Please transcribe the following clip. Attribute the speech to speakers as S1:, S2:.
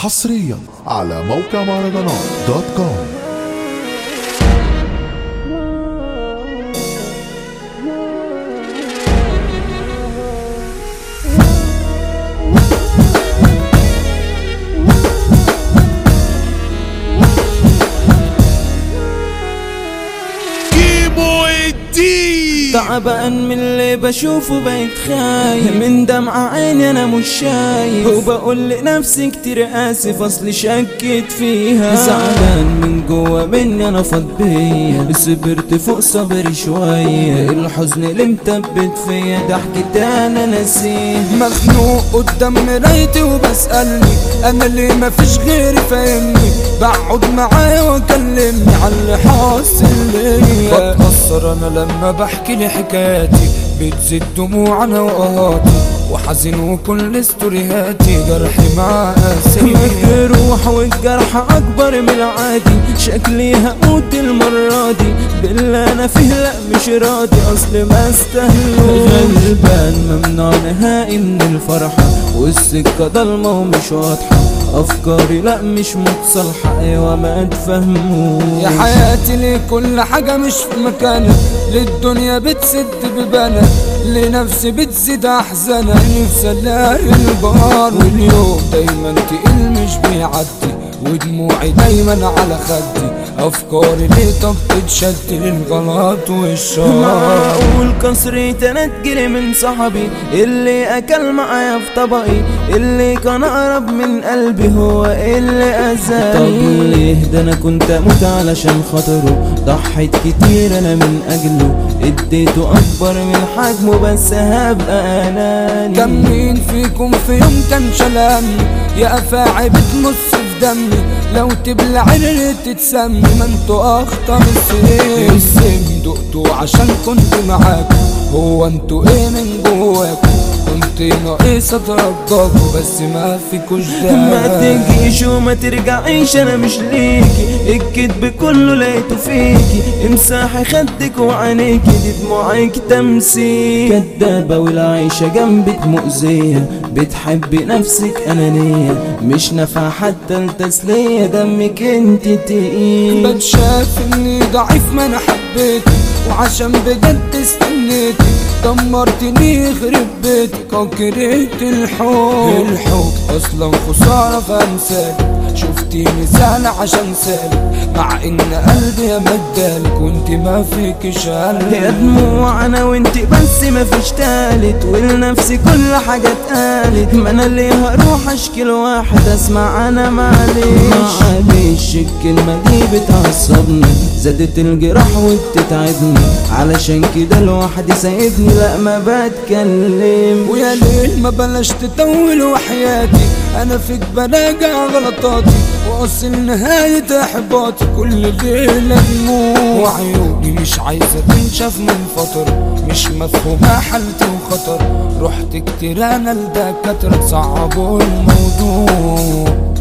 S1: حصريا على موقع مهرجانات دوت كوم
S2: كيمو الدين
S3: تعبان من اللي بشوفه بقيت خايف من دمع عيني انا مش شايف وبقول لنفسي كتير اسف اصلي شكيت فيها زعلان من جوا مني انا فاض بيا صبرت فوق صبري شوية الحزن اللي مثبت فيا ضحكتي انا نسيه
S4: مخنوق قدام مرايتي وبسألني انا ليه مفيش غيري فاهمني بقعد معايا واكلمني على اللي حاصل ليا بتأثر انا لما بحكي لي حكاياتي بتزيد دموع انا وقهاتي وحزين وكل ستوريهاتي جرحي مع قاسي
S3: الجروح والجرح اكبر من العادي شكلي هموت المرة دي بالله انا فيه لا مش راضي اصل ما استاهلوش غلبان ممنوع نهائي من الفرحة والسكة ضلمة ومش واضحة افكاري لا مش متصالحة ايوه ما تفهموش
S4: يا حياتي ليه كل حاجة مش في مكانها للدنيا بتسد ببانها لنفسي بتزيد أحزانها نفسي ألاقي البار واليوم دايما تقل مش بيعدي ودموعي دايما على خدي أفكاري ليه طب تتشد للغلط والشر
S3: معقول كسري تلات جري من صاحبي اللي اكل معايا في طبقي اللي كان اقرب من قلبي هو اللي اذاني طب ليه ده انا كنت اموت علشان خاطره ضحيت كتير انا من اجله اديته اكبر من حجمه بس هبقى اناني
S4: كم مين فيكم في يوم كان شلامي يا افاعي بتمص في دمي لو تبلع عرقت تتسمي ما انتوا اخطر السنين السم دقتوا عشان كنت معاكم هو انتوا ايه من جواكم كنت ناقص اترجاكوا بس ما فيكوش
S3: ما
S4: ده
S3: تجيش وما ترجعيش انا مش ليكي الكدب كله لقيته فيكي امسحي خدك وعينيكي دي دموعك تمثيل كدابة والعيشة جنبك مؤذية بتحبي نفسك انانية مش نافعة حتى التسلية دمك انت تقيل
S4: بتشاف اني ضعيف ما انا حبيتك وعشان بجد استنيتك دمرتني يخرب بيتك وكرهت الحب الحب اصلا خسارة فانسالك شفتيني زعل عشان سالك مع ان قلبي يا مدالك وانت ما فيكش
S3: يا
S4: قلب
S3: دموع انا وانت بس مفيش تالت ولنفسي كل حاجة اتقالت ما انا اللي هروح اشكي لواحد اسمع انا معلش معلش الكلمة دي بتعصبني زادت الجراح وبتتعبني علشان كده لوحدي سايبني لا ما بتكلم
S4: ويا ليل ما بلاش تطول وحياتي انا فيك براجع غلطاتي واصل نهاية احباطي كل ليلة دموع وعيوني مش عايزة تنشف من فترة مش مفهومة حالتي وخطر رحت كتير انا لدكاترة صعبوا الموضوع